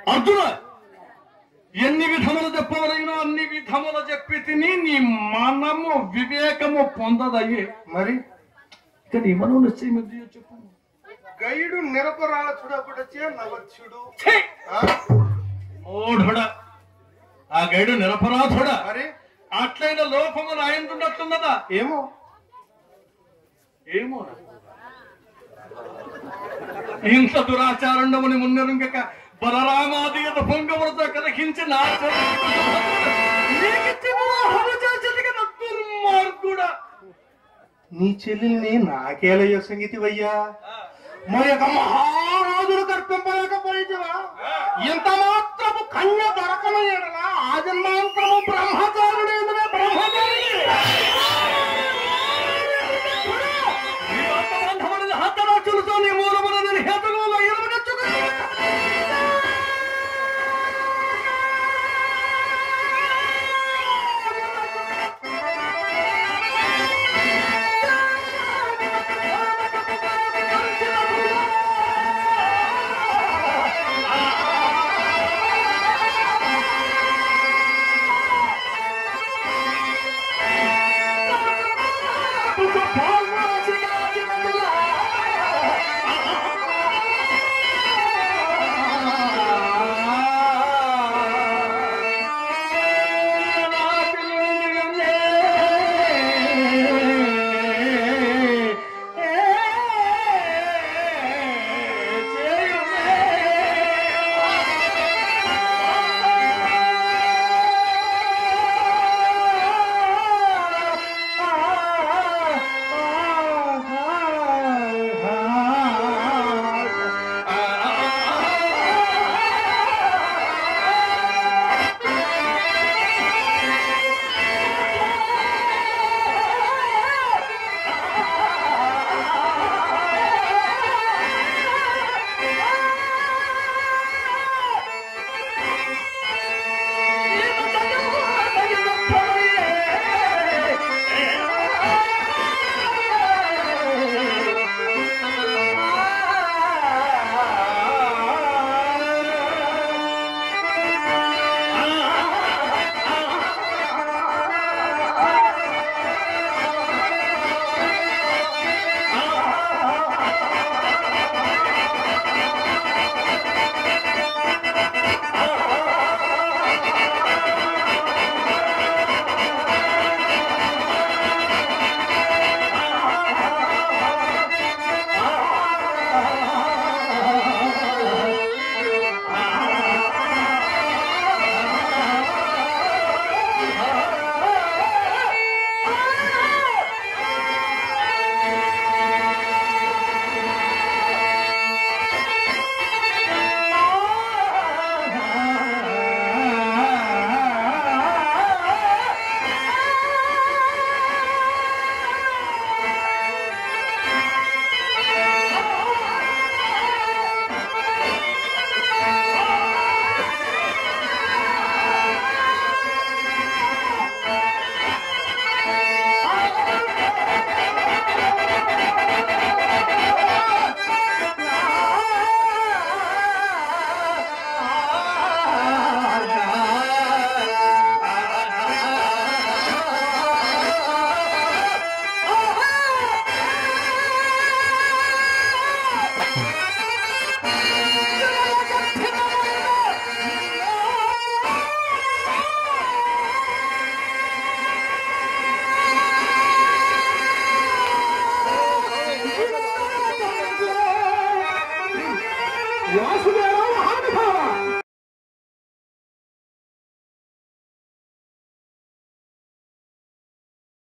అర్జున ఎన్ని విధములు చెప్పవలైనా అన్ని విధములు చెప్పి తిని నీ మనము వివేకము పొందదయ్యే మరి ఇక నీ మనం నిశ్చయం ఎందుకు చెప్పు గైడు నిరపరాధుడప్పుడొచ్చే నవచ్చుడు ఛీ! ఆ? మూఢుడా ఆ గైడు నిరపరాధుడా మరి అట్లయిన లోపము నాయందున్నట్లున్నదా ఏమో ఏమో ఇంత దురాచారండముని మున్నెరుంగక బలరామాదిగత పొంగములతో కలహించి నా దుర్మార్గుడా నీ చెల్లెల్ని నాకేలయ్య సంగీతివయ్యా మరి ఒక మహారాజులు కర్పింపలేకపోయివా ఇంత మాత్రము కన్య దొరకను ఎడలా ఆ జన్మాంతరము బ్రహ్మచారుడేందునే బ్రహ్మచారి హతరాచులతో నీ మూలమున హేతులుగా ఎరుమనెచ్చుకుని వాసుదేవ